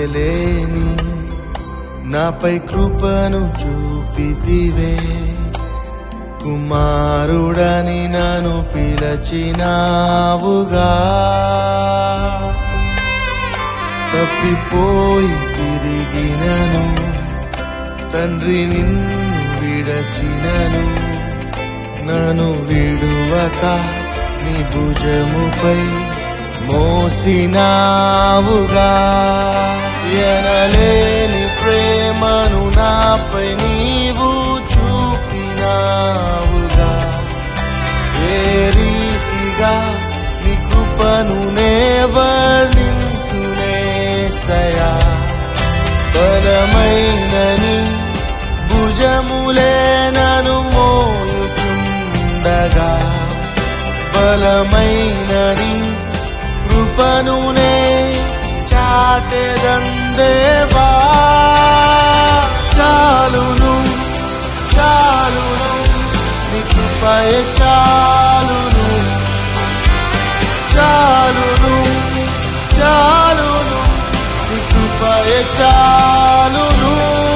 చేయలేని నాపై కృపను చూపితివే కుమారుడని నన్ను పిలచినావుగా తప్పిపోయి తిరిగినను తండ్రి నిన్ను విడచినను నన్ను విడువక నీ భుజముపై మోసినావుగా ఎనలేని ప్రేమను నాపై నీవు చూపినావుగా ఏ రీతిగా నీ కృపను నేవర్ణింతునేసయా బలమైనని భుజములే నను మోయుచుండగా బలమైనని కృపనునే చాటెదందేవా చాలును చాలును నీ కృపయ చాలును చాలును చాలును నీ కృపయ చాలును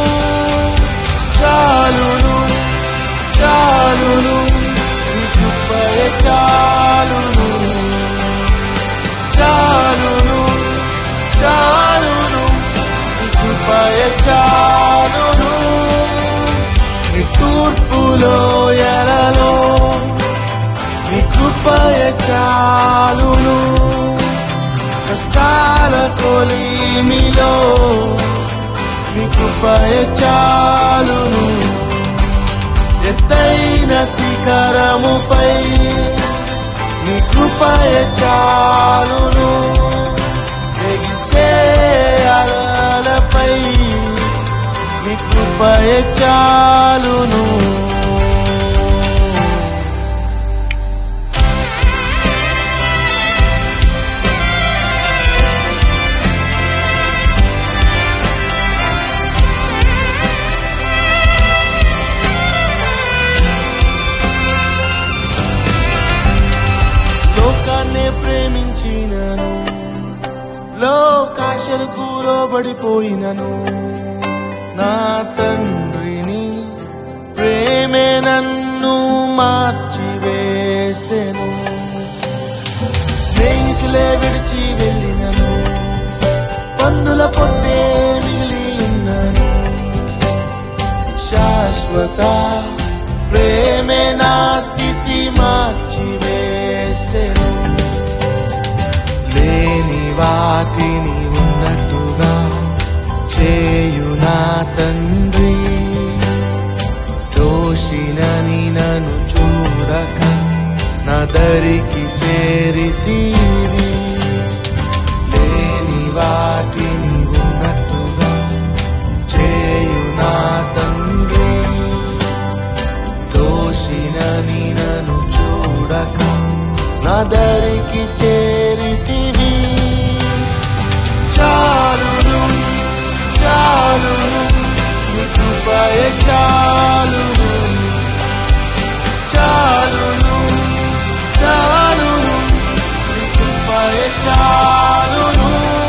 చాలును చాలును నీ కృపయ చాలును చాలును చాలును నీ కృపయ చాలును నీ తూర్పులో ఎలలో నీ కృపయ చాలును కష్టాల కొలిమిలో నీ కృపయ చాలును ఎత్తైన శిఖరముపై నీ కృపయ చాలును ఎగిసే అలలపై నీ కృపయ చాలును లోకాన్నే ప్రేమించినను లోకాశలకు లోబడిపోయినను నా తండ్రిని ప్రేమే నన్ను మార్చివేసెను స్నేహితులే విడిచి వెళ్ళినను పందుల పొట్టే మిగిలి ఉన్నను శాశ్వత ప్రేమే నా స్థితి మార్చివేసెను లేని వాటిని ఉన్నట్టుగా చేయు నా తండ్రి దోషినని నన్ను చూడక నా దరికి చేరితీవి లేని వాటిని ఉన్నట్టుగా చేయు నా తండ్రి దోషినని నన్ను చూడక నా దరికి చేరితివి చాలును చాలును నీ కృపయ చాలును చాలును చాలును నీ కృపయ చాలును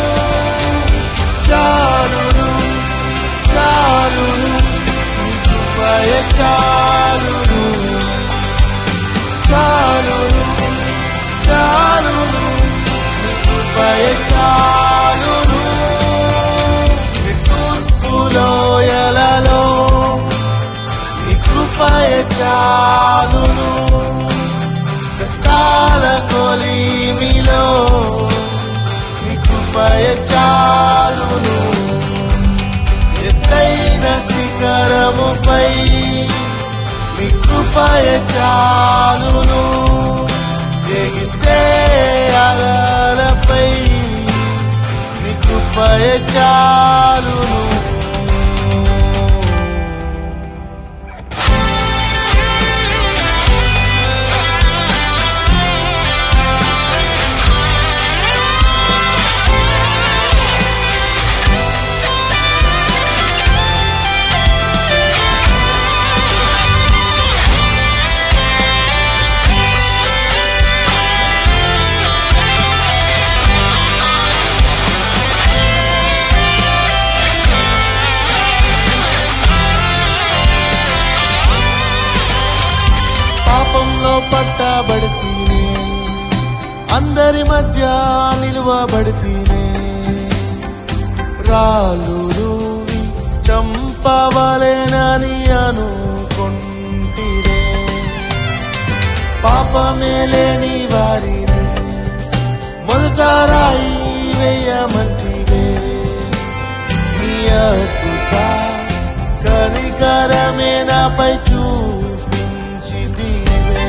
చాలును చాలును నీ కృపయ చాలును చాలును చాలును నీ కృపయ చాలును నీ తూర్పులో ఎలలో నీ కృపయ చాలును కష్టాల కొలిమిలో నీ కృపయ చాలును ఎత్తైన శిఖరముపై నీ కృపయ చాలును ఎగిసే అలలపై నీ కృపయ చాలును నిలవబడితేనే అందరి మధ్య నిలువబడితేనే రాళ్ళు రూవి చంపవలెనని అనుకుంటిరే పాపమే లేని వారిని మొదట రాయి వేయమంటివే నీ అద్భుత కనికరమే నాపై చూపించిదివే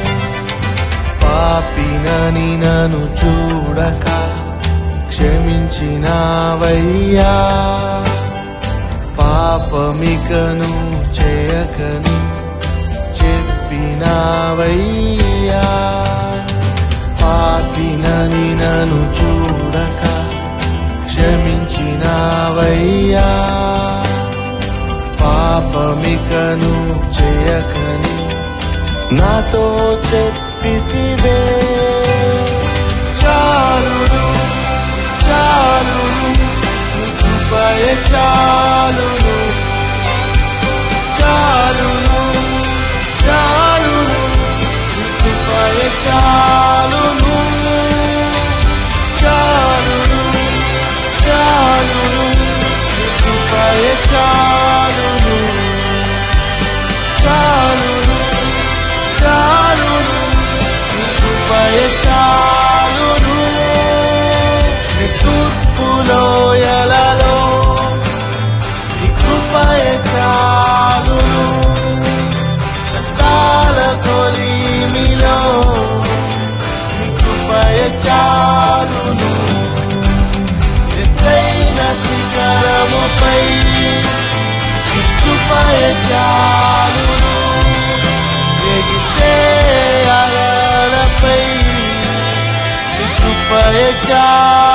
పాపినని నన్ను చూడక క్షమించినావయ్యా పాపమికను చేయకని చెప్పినావయ్యా పాపినని నన్ను చూడక క్షమించినావయ్యా పాపమికను చేయకని నాతో చెప్పితివే చాలును చాలును నీ కృపయే చాలును చాలును చాలును నీ కృపయే చాలును చాలును చాలును నీ కృపయే చాలును చాలును చాలును నీ కృపయే చాలును నీ తూర్పులో ఎలలో నీ కృపయే చాలును కష్టాల కొలిమిలో నీ కృపయే చాలును ఎత్తైన శిఖరముపై నీ కృపయే చాలును ఎగిసే అలలపై నీ కృపయే చాలును